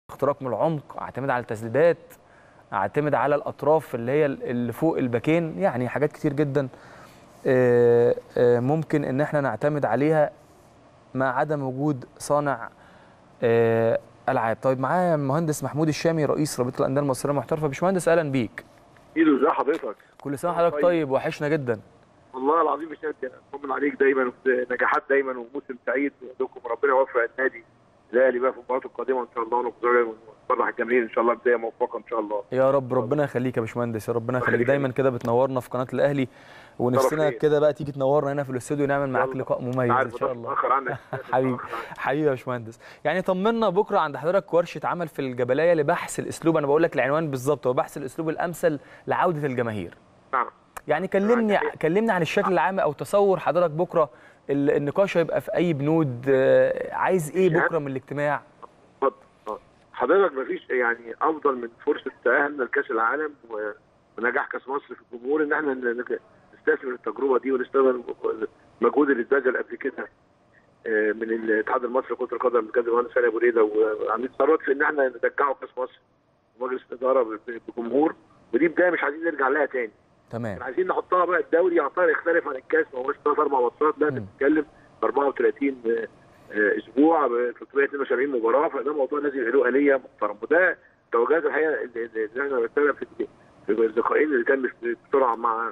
اختراق من العمق اعتمد على التسديدات اعتمد على الاطراف اللي هي اللي فوق الباكين يعني حاجات كتير جدا آه، آه، ممكن ان احنا نعتمد عليها مع عدم وجود صانع آه، العاب طيب معايا المهندس محمود الشامي رئيس رابطه الانديه المصريه المحترفه باشمهندس اهلا بيك ايده ازي حضرتك كل سنه وحضرتك طيب وحشنا جدا والله العظيم يا شادي انا اطمن عليك دايما نجاحات دايما وموسم سعيد لكم وربنا يوفق النادي الاهلي بقى في المباريات القادمه ان شاء الله ونفرح الجماهير ان شاء الله بدايه موفقه ان شاء الله يا رب ربنا يخليك يا باشمهندس يا ربنا يخليك يخليك. دايما كده بتنورنا في قناه الاهلي ونفسنا خير. كده بقى تيجي تنورنا هنا في الاستوديو ونعمل معاك يلا. لقاء مميز عارف ان شاء الله متاخر عنك حبيبي حبيبي يا باشمهندس يعني طمنا بكره عند حضرتك ورشه عمل في الجبليه لبحث الاسلوب انا بقول لك العنوان بالظبط هو بحث الاسلوب الامثل لعوده الجماهير نعم يعني كلمني معاك. كلمني عن الشكل العام او تصور حضرتك بكره ال- النقاش هيبقى في اي بنود آه، عايز ايه يعني- بكره من الاجتماع اتفضل اتفضل. حضرتك مفيش يعني افضل من فرصه تاهلنا لكاس العالم و- ونجاح كاس مصر في الجمهور ان احنا ن- ن- نستثمر التجربه دي ونستخدم المجهود اللي اتبذل قبل كده آه، من الاتحاد المصري لكره القدم بجد المهندس هاني ابو ريده وعاملين ثروت في ان احنا نرجعه كاس مصر ومجلس الاداره ب- ب- بجمهور ودي بدايه مش عايزين نرجع لها تاني تمام عايزين نحطها بقى الدوري يعتبر يختلف عن الكاس ما هوش ثلاث اربع ماتشات لا مم. بنتكلم 34 آه، آه، اسبوع ب 372 مباراه فده موضوع لازم يبقى له اليه محترمه وده توجهات الحقيقه اللي اللي احنا بنتكلم في في اللقاءين اللي كان بسرعه مع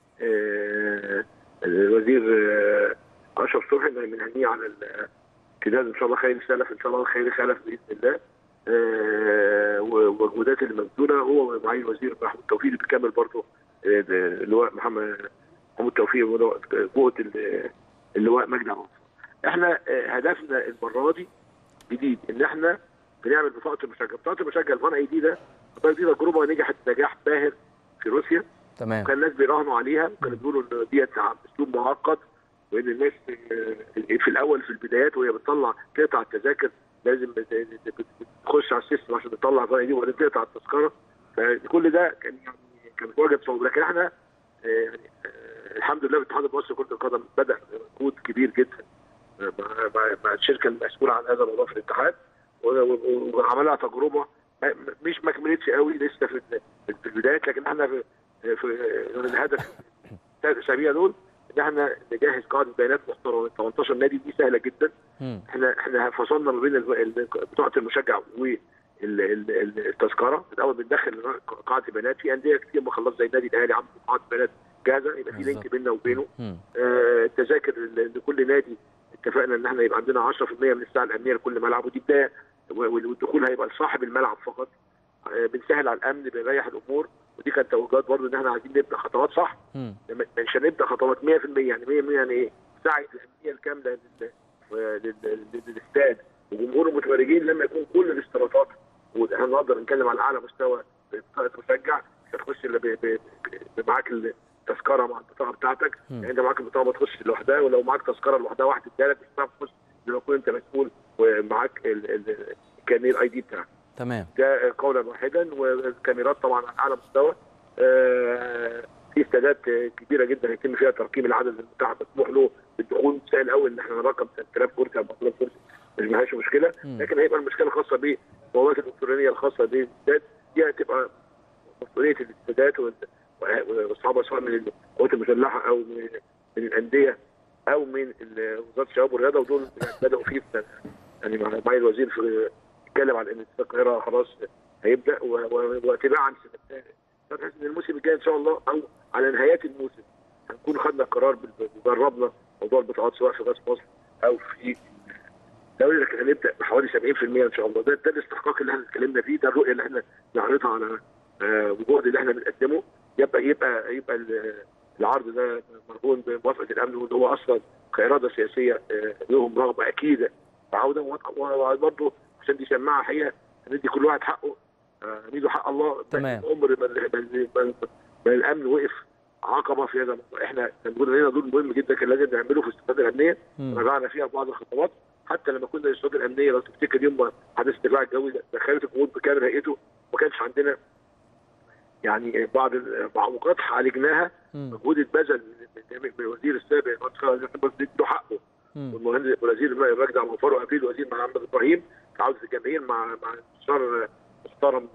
آه، الوزير آه، اشرف صبحي بنهنيه على الامتداد ان شاء الله خير سلف ان شاء الله خير خلف باذن الله آه، ومجهودات اللي مبذوله هو معالي الوزير محمود توفيق اللي بيكمل برضه آه، اللواء محمد محمود توفيق ولواء- قوه ال- اللواء مجدي عبد الغفار. احنا آه، هدفنا المره دي جديد ان احنا بنعمل بطاقه المشجع، بطاقه المشجع الفان اي دي ده البطاقه دي تجربه نجحت نجاح باهر في روسيا تمام وكان الناس بيراهنوا عليها وكانوا بيقولوا ان ديت اسلوب معقد وان الناس آه، في الاول في البدايات وهي بتطلع تقطع التذاكر لازم بت- بت- بتخش على السيستم عشان تطلع الفان دي وبعدين تقطع التذكره فكل ده كان يعني كان واجد صعوبه لكن احنا آه، يعني آه، الحمد لله الاتحاد المصري لكره القدم بدا مجهود كبير جدا مع مع- مع الشركه المسؤوله عن هذا الموضوع في الاتحاد و- و- وعملها تجربه ما- مش ما كملتش قوي لسه في في البدايات لكن احنا في في الهدف الاسابيع دول ان احنا نجهز قاعده بيانات محترمه 18 نادي دي سهله جدا مم. احنا احنا فصلنا ما بين ال- ال- بطاقه المشجع والتذكره الاول بندخل قاعده بيانات في انديه كتير ما خلصت زي النادي الاهلي عنده قاعده بيانات جاهزه يبقى في بالظبط. لينك بيننا وبينه مم. آه، التذاكر ل- لكل نادي اتفقنا ان احنا يبقى عندنا 10% من الساعه الامنيه لكل ملعب ودي بدايه و- والدخول هيبقى لصاحب الملعب فقط آه، بنسهل على الامن بنريح الامور ودي كانت توجهات برضه ان احنا عايزين نبدا خطوات صح مم. لما- مش هنبدا خطوات 100% يعني 100% يعني ايه؟ سعي الامنيه الكامله لل- لل- لل- للاستاد وجمهور المتفرجين لما يكون كل الاشتراطات واحنا نقدر نتكلم على اعلى مستوى بطاقه مشجع مش هتخش الا ب- ب- ب- معاك التذكره مع البطاقه بتاعتك مم. يعني انت معاك البطاقه ما تخش لوحدها ولو معاك تذكره لوحدها واحد ادالك مش هتعرف تخش لما تكون انت مسؤول ومعاك ال- ال- الكارنيه الاي دي بتاعك تمام ده قولا واحدا والكاميرات طبعا على اعلى مستوى آه، في استادات كبيره جدا يتم فيها ترقيم العدد المتاح مسموح له بالدخول سهل قوي ان احنا نرقم 3000 كرسي او 4000 كرسي مش ملهاش مشكله مم. لكن هيبقى المشكله الخاصه بالمواد الالكترونيه الخاصه بالاستاد دي هتبقى مسؤوليه الاستادات وال- واصحابها سواء من القوات المسلحه او من من الانديه او من ال- وزاره الشباب والرياضه ودول يعني بداوا فيه في- يعني مع معالي الوزير في اتكلم على ان استاد القاهره خلاص هيبدا و- و- واتباعا سنة- بحيث ان الموسم الجاي ان شاء الله او على نهايات الموسم هنكون خدنا قرار بال- وجربنا موضوع البطاقات سواء في غاز مصر او في دوري لكن هنبدا بحوالي 70% ان شاء الله ده ده الاستحقاق اللي احنا اتكلمنا فيه ده الرؤيه اللي احنا نعرضها على آه، والجهد اللي احنا بنقدمه يبقى يبقى يبقى ال- العرض ده مرهون بموافقه الامن واللي هو اصلا كاراده سياسيه آه، لهم رغبه اكيده بعوده وبرضه عشان دي شماعه حقيقه ندي كل واحد حقه آه، ندي حق الله تمام. عمر ما ما- ما- ما الامن وقف عقبه في هذا الموضوع احنا كان بيقول لنا دور مهم جدا كان لازم نعمله في الاستفاده الامنيه مم. رجعنا فيها بعض الخطوات حتى لما كنا الاستفاده الامنيه لو تفتكر يوم حدث الدفاع الجوي دخلت الجمهور بكامل هيئته ما كانش عندنا يعني بعض المعوقات عالجناها مم. مجهود اتبذل من- من من الوزير السابق بس له حقه مم. والمهندس الوزير مجدي عبد الغفار وقبيل الوزير محمد ابراهيم عوده الجماهير مع مع استشار محترم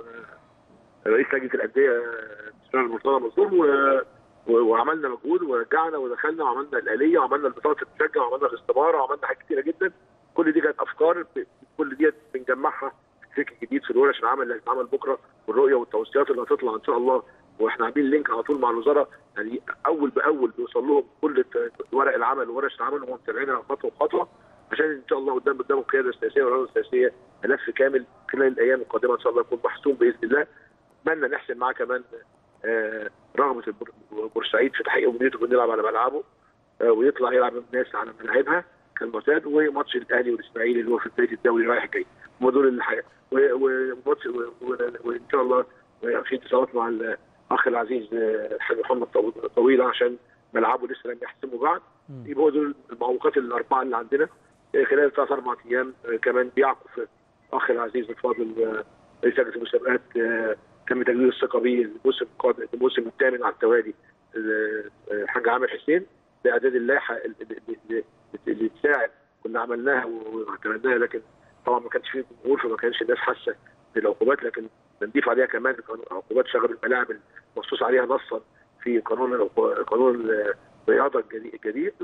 آه، رئيس لجنه الانديه آه، استشار مرتضى منصور و- و- وعملنا مجهود ورجعنا ودخلنا وعملنا الاليه وعملنا بطاقه المشجع وعملنا الاستماره وعملنا حاجات كتيره جدا كل دي كانت افكار ب- كل دي بنجمعها في فكر جديد في الورش العمل اللي هتتعمل بكره والرؤيه والتوصيات اللي هتطلع ان شاء الله واحنا عاملين لينك على طول مع الوزاره يعني اول باول بيوصل لهم كل الت- ورق العمل وورش العمل وهم متابعينها خطوه بخطوه عشان ان شاء الله قدام قدام القياده السياسيه والرئاسه السياسيه ملف كامل خلال الايام القادمه ان شاء الله يكون محسوم باذن الله اتمنى نحسن معاه كمان آه، رغبه البور- بورسعيد في تحقيق امنيته انه يلعب على ملعبه آه، ويطلع يلعب الناس على ملاعبها كالمعتاد وماتش الاهلي والاسماعيلي اللي هو في بدايه الدوري رايح جاي هم دول الحقيقه و- وماتش و- و- وان شاء الله في اتصالات مع الاخ العزيز آه، الحاج محمد طو- طويله عشان ملعبه لسه لم يحسموا بعد مم. يبقى هو دول المعوقات الاربعه اللي عندنا آه، خلال ثلاث اربع ايام آه، كمان بيعكف الاخ العزيز الفاضل آه، رئيس لجنه المسابقات آه، تم تجديد الثقه به الموسم القادم الموسم الثامن على التوالي آه، آه، الحاج عامر حسين باعداد اللائحه اللي- اللي- اللي- اللي تساعد كنا عملناها واعتمدناها لكن طبعا ما كانش فيه جمهور فما كانش الناس حاسه بالعقوبات لكن بنضيف عليها كمان قانون- عقوبات شغب الملاعب المنصوص عليها نصا في قانون العقو- قانون الرياضه الجديد- الجديد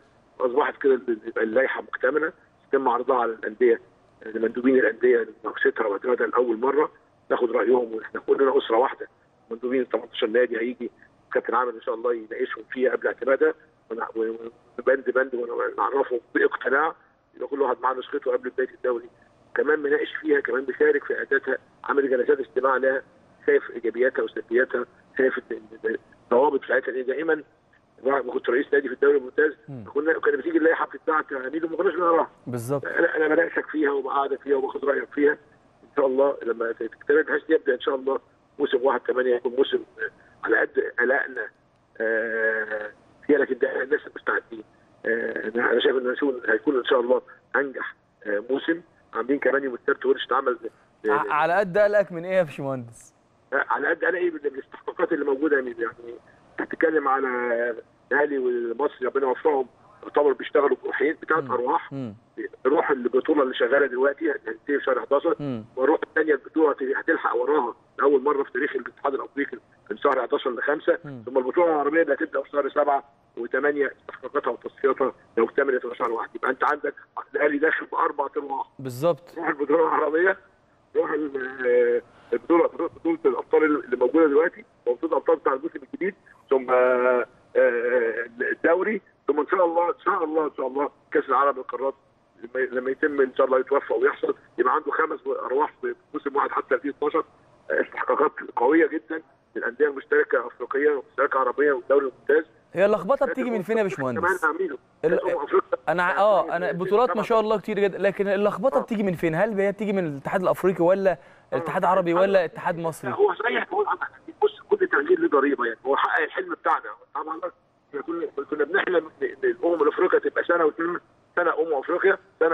واصبحت كده يبقى اللائحه مكتمله يتم عرضها على الانديه لمندوبين الانديه لمناقشتها واعتمادها لاول مره ناخد رايهم واحنا كلنا اسره واحده مندوبين ال 18 نادي هيجي كابتن عامر ان شاء الله يناقشهم فيها قبل اعتمادها ون- وبند بند ونعرفهم باقتناع يبقى كل واحد معاه نسخته قبل بدايه الدوري كمان مناقش فيها كمان بيشارك في اعدادها عامل جلسات استماع لها شايف ايجابياتها وسلبياتها شايف ال- الضوابط بتاعتها لان دائما ما كنت رئيس نادي في الدوري الممتاز مم. كنا كانت بتيجي اللائحه بتاعت عميد وما كناش بنقراها بالظبط انا انا بناقشك فيها وبقعدك فيها وباخد رايك فيها ان شاء الله لما تكتمل بحيث يبدا ان شاء الله موسم 1 8 يكون موسم آه، على قد قلقنا آه، فيها لكن ده الناس مستعدين آه، انا أنا شايف ان هيكون- هيكون ان شاء الله انجح آه، موسم عاملين كمان يوم السبت ورشه عمل آه، ع- على قد قلقك من ايه يا باشمهندس على قد الاقي من الاستحقاقات اللي موجوده يعني يعني بتتكلم على الاهلي والمصري ربنا يوفقهم يعتبر بيشتغلوا بروحين بتاعت مم. ارواح مم. روح البطوله اللي شغاله دلوقتي هتنتهي في شهر 11 مم. والروح الثانيه البطوله هتلحق وراها لاول مره في تاريخ الاتحاد الافريقي من شهر 11 ل 5 مم. ثم البطوله العربيه اللي هتبدا في شهر 7 و8 استحقاقاتها وتصفياتها لو اكتملت في شهر واحد يبقى انت عندك الاهلي داخل باربع ارواح بالظبط روح البطوله العربيه روح ال- البطوله بطوله الابطال اللي موجوده دلوقتي وبطوله الابطال بتاع الموسم الجديد ثم آه، آه، الدوري ثم ان شاء الله ان شاء الله ان شاء الله كاس العالم للقارات لما- لما يتم ان شاء الله يتوفى ويحصل يبقى عنده خمس ارواح في موسم واحد حتى 2012 آه، استحقاقات قويه جدا للانديه المشتركه افريقيه ومشتركه عربيه والدوري الممتاز هي اللخبطه بتيجي من فين يا كمان باشمهندس عاملينه ال- كأس أمم أفريقيا. انا ع- اه انا بطولات ما شاء الله كتير جدا لكن اللخبطه آه. بتيجي من فين هل هي بتيجي من الاتحاد الافريقي ولا الاتحاد العربي ولا اتحاد مصري هو صحيح هو بص كل تغيير له ضريبه يعني هو حقق الحلم بتاعنا طبعا إحنا كنا كنا بنحلم ان الامم الافريقيه تبقى سنه واثنين سنه امم افريقيا سنه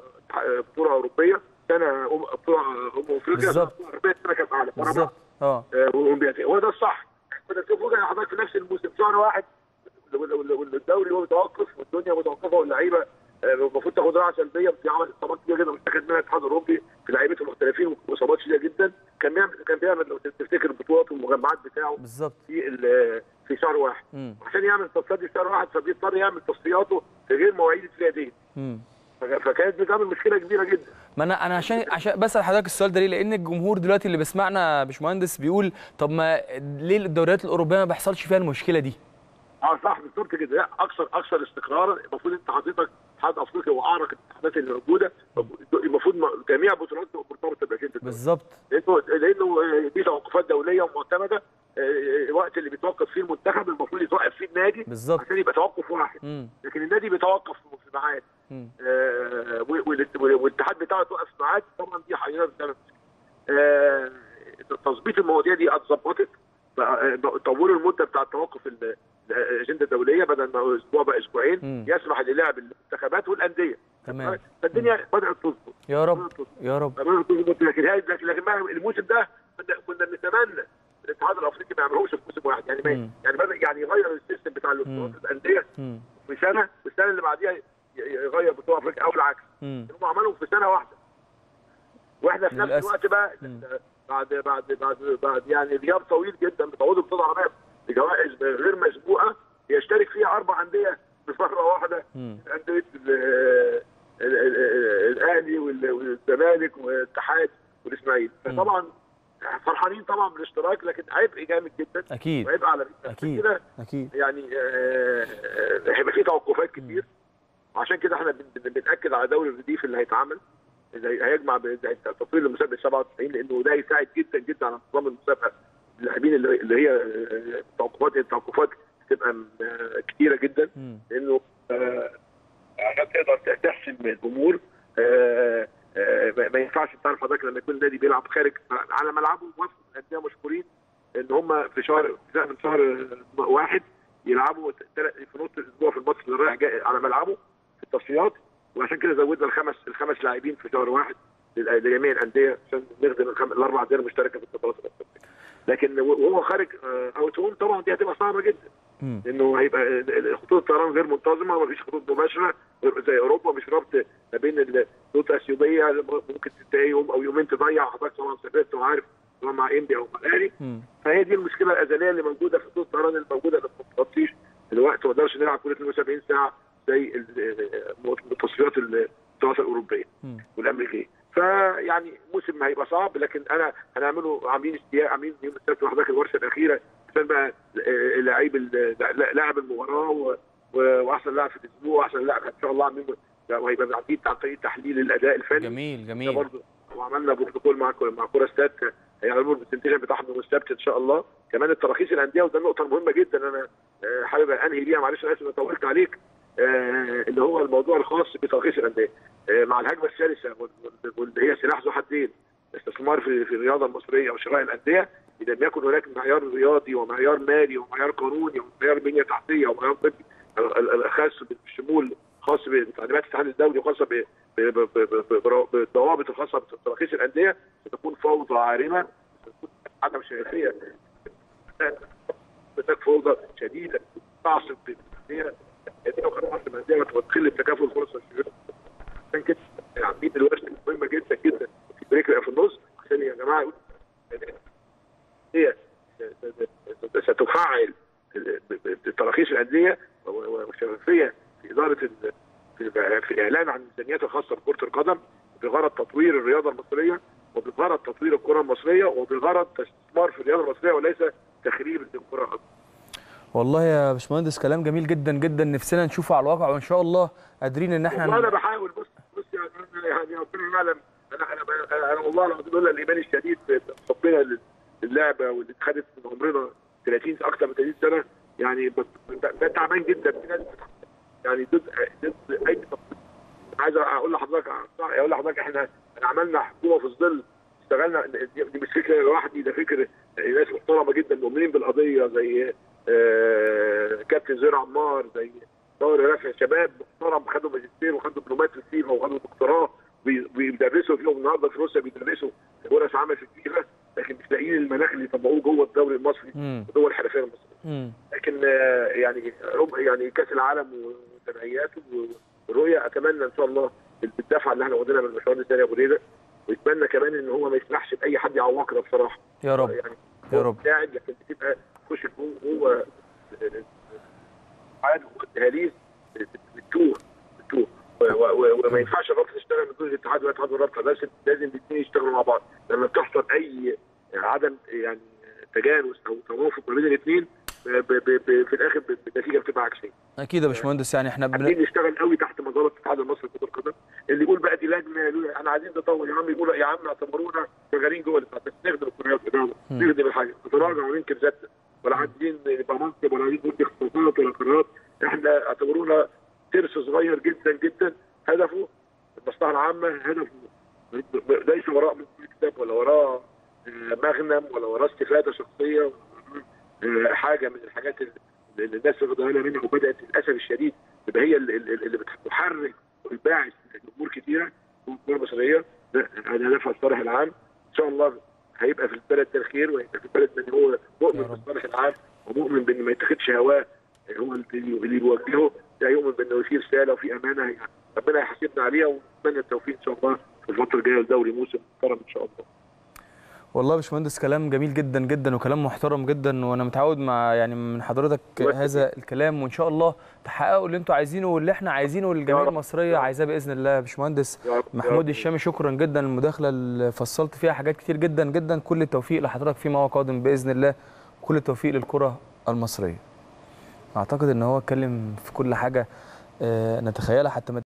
بطوله اوروبيه سنه أم بطوله امم افريقيا بالظبط. سنة بطولة أوروبية، سنه كاس عالم ورا بعض. بالظبط اه آه، واولمبياد هو ده الصح كنا تشوفوا كده حضرتك في نفس الموسم شهر واحد وال- وال- والدوري هو متوقف والدنيا متوقفه واللعيبه آه، المفروض تاخد راحه سلبيه في عمل اصابات كتير جدا مستخدم منها الاتحاد الاوروبي في لعيبته المختلفين واصابات شديده جدا كان بيعمل كان بيعمل لو تفتكر البطولات والمجمعات بتاعه بالظبط في ال- في شهر واحد مم. عشان يعمل تصفيات في شهر واحد فبيضطر يعمل تصفياته في غير مواعيد الفئتين مم. فكانت بتعمل مشكله كبيره جدا ما انا انا عشان عشان بسال حضرتك السؤال ده ليه لان الجمهور دلوقتي اللي بيسمعنا يا باشمهندس بيقول طب ما ليه الدوريات الاوروبيه ما بيحصلش فيها المشكله دي اه صح بالظبط كده لا اكثر اكثر استقرارا المفروض انت حضرتك اتحاد افريقيا واعرق الاتحادات اللي موجوده المفروض م- جميع بطولات مرتبطه بأجندة الدوري. بالظبط لانه لانه آه، دي توقفات دوليه ومعتمده آه، الوقت اللي بيتوقف فيه المنتخب المفروض يتوقف فيه النادي بالظبط عشان يبقى توقف واحد مم. لكن النادي بيتوقف في ميعاد مم. آه، وال- وال- والاتحاد بتاعه يتوقف في ميعاد طبعا دي حقيقه بتعمل مشكلة. آه، تظبيط المواضيع دي اتظبطت بقى- بقى طولوا المده بتاع توقف ال- الاجنده الدوليه بدل ما اسبوع بقى اسبوعين مم. يسمح للعب المنتخبات والانديه تمام فالدنيا بدات تظبط يا رب يا رب بدات تظبط لكن هي لكن لكن بقى الموسم ده كنا- كنا بنتمنى الاتحاد الافريقي ما يعملوش في موسم واحد يعني ما مم. يعني بدا يعني يغير السيستم بتاع مم. البطولات الانديه مم. في سنه والسنه اللي بعديها ي- يغير بطوله افريقيا او العكس مم. هم عملوا في سنه واحده واحنا في نفس للأسف. الوقت بقى مم. بعد بعد بعد بعد يعني غياب طويل جدا بتعود بطولة عربية بجوائز غير مسبوقة يشترك فيها أربع أندية بفترة واحدة مم. أندية ال- ال- ال- الأهلي وال- والزمالك والاتحاد والإسماعيلي فطبعا فرحانين طبعا بالاشتراك لكن عبء جامد جدا اكيد وعبء على عشان اكيد كده اكيد يعني آه، آه، هيبقى في توقفات كتير عشان كده احنا بن- بن- بناكد على دوري الرديف اللي هيتعمل اللي هي- هيجمع ب- تطوير المسابقه 97 لانه ده هيساعد جدا جدا على نظام المسابقه اللاعبين اللي اللي هي آه، توقفات التوقفات هتبقى م- آه، كتيره جدا مم. لانه آه، عشان تقدر تحسم الامور آه، آه، ما- ما ينفعش تعرف حضرتك لما يكون النادي بيلعب خارج على ملعبه وفق الانديه مشهورين ان هم في شهر في من شهر واحد يلعبوا تل- في نص الاسبوع في الماتش اللي رايح جاي على ملعبه في التصفيات وعشان كده زودنا الخمس الخمس لاعبين في شهر واحد لل- لجميع الانديه عشان نخدم الخم... الاربع انديه المشتركه في البطولات الافريقيه. لكن وهو خارج اوت هوم طبعا دي هتبقى صعبه جدا مم. لانه هيبقى ال- ال- خطوط الطيران غير منتظمه ومفيش خطوط مباشره زي اوروبا مش ربط ما بين الخطوط الاثيوبيه ممكن تلاقي يوم او يومين تضيع حضرتك طبعا سافرت وعارف سواء مع انبي او مع الاهلي مم. فهي دي المشكله الازليه اللي موجوده في خطوط الطيران اللي موجوده اللي ما بتغطيش الوقت ما نقدرش نلعب كل 72 ساعه زي ال- التصفيات البطولات الاوروبيه مم. والامريكيه فيعني موسم هيبقى صعب لكن انا هنعمله عاملين استياء عاملين يوم السبت وحضرتك الورشه الاخيره عشان بقى آه، لعيب ال- لاعب المباراه و- و- واحسن لاعب في الاسبوع واحسن لاعب ان شاء الله عاملين وهيبقى عاملين عن طريق تحليل الاداء الفني جميل ده جميل برضه وعملنا بروتوكول مع مع كوره ستات هيعملوا البرزنتيشن بتاعهم يوم السبت ان شاء الله كمان التراخيص الانديه وده النقطه المهمه جدا انا آه، حابب انهي بيها معلش انا اسف إني طولت عليك آه، اللي هو الموضوع الخاص بتراخيص الانديه آه، مع الهجمه الثالثه وال- وال- واللي هي سلاح ذو حدين الاستثمار في في الرياضه المصريه وشراء الانديه اذا لم يكن هناك معيار رياضي ومعيار مالي ومعيار قانوني ومعيار بنيه تحتيه ومعيار طبي ال- ال- الخاص بالشمول خاص بتعليمات الاتحاد الدولي وخاصه ب- ب- ب- ب- ب- بالضوابط الخاصه بتراخيص الانديه ستكون فوضى عارمه ستكون عدم شفافيه هناك فوضى شديده تعصب في الانديه الانديه وخلاص الانديه وتخل التكافل فرص الشباب عشان كده عاملين الورشه مهمه جدا جدا في بريك في النص عشان يا جماعه يقولوا هي ستفعل تراخيص الانديه والشفافيه في اداره ال- في في الاعلان عن الميزانيات الخاصه بكره القدم بغرض تطوير الرياضه المصريه وبغرض تطوير الكره المصريه وبغرض استثمار في الرياضه المصريه وليس تخريب الكره الأرضية. والله يا باشمهندس كلام جميل جدا جدا نفسنا نشوفه على الواقع وان شاء الله قادرين ان احنا والله انا ن- بحاول بص بص يعني أنا- يعني ربنا يعلم انا انا انا, أنا والله العظيم لولا الايمان الشديد بحبنا لل- للعبه واللي اتخذت من عمرنا 30 اكثر من 30 سنه يعني ب- ب- ب- تعبان جدا في ناس يعني ضد ضد اي تطبيق. عايز اقول لحضرتك اقول لحضرتك احنا احنا عملنا حكومه في الظل اشتغلنا دي دي مش فكره لوحدي ده فكر ناس محترمه جدا مؤمنين بالقضيه زي آه، كابتن زهير عمار زي دوري رفع شباب محترم خدوا ماجستير وخدوا دبلومات في الفيفا وخدوا دكتوراه بي- بيدرسوا فيهم النهارده في روسيا بيدرسوا ورش عمل في الفيفا لكن مش لاقيين المناخ اللي يطبقوه جوه الدوري المصري مم. ودول الحرفيه المصريه مم. لكن آه، يعني رب يعني كاس العالم وتبعياته والرؤيه اتمنى ان شاء الله بالدفعه اللي احنا واخدينها من الباشمهندس داني ابو ريده ويتمنى كمان ان هو ما يسمحش باي حد يعوقنا بصراحه يا رب يعني يا رب. قاعد لكن بتبقى تخش جوه جوه عاد والدهاليز بتتوه بتتوه و- و- و- وما ينفعش الرابطه تشتغل من دون الاتحاد والاتحاد والرابطه لازم لازم الاثنين يشتغلوا مع بعض لما بتحصل اي عدم يعني تجانس او توافق ما بين الاثنين ب- ب- ب- في الاخر ب- النتيجه بتبقى عكسيه اكيد يا باشمهندس يعني احنا بن... عايزين نشتغل قوي تحت مظله الاتحاد المصري لكره القدم اللي يقول بقى دي لجنه يقول احنا عايزين نطور يا عم يقول يا عم اعتبرونا شغالين جوه الاتحاد بس نخدم الكره الرياضه مم. نخدم الحاجه نتراجع وننكر ذاتنا ولا عايزين نبقى منصب ولا عايزين ندي اختصاصات ولا قرارات احنا اعتبرونا ترس صغير جدا جدا هدفه المصلحه العامه هدفه ليس وراء مكتب ولا وراه آه، مغنم ولا وراه استفاده شخصيه ولا وراه، آه، حاجه من الحاجات اللي اللي الناس واخده بالها منها وبدات للاسف الشديد تبقى هي اللي, اللي اللي بتحرك والباعث لامور كثيره الكره المصريه ده هذا هدفها الصالح العام ان شاء الله هيبقى في البلد ده الخير وهيبقى في البلد من هو يا مؤمن رب. بالصالح العام ومؤمن بان ما يتاخدش هواه هو اللي اللي بيوجهه ده يؤمن بانه في رساله وفي امانه ربنا يحاسبنا عليها ونتمنى التوفيق ان شاء الله في الفتره الجايه لدوري موسم محترم ان شاء الله والله يا باشمهندس كلام جميل جدا جدا وكلام محترم جدا وانا متعود مع يعني من حضرتك الله هذا الكلام وان شاء الله تحققوا اللي انتوا عايزينه واللي احنا عايزينه والجماهير يا رب. المصريه يا رب. عايزاه باذن الله يا باشمهندس يا رب- يا محمود رب. الشامي شكرا جدا المداخله اللي فصلت فيها حاجات كتير جدا جدا كل التوفيق لحضرتك فيما هو قادم باذن الله كل التوفيق للكره المصريه اعتقد ان هو اتكلم في كل حاجه آه، نتخيلها حتى ما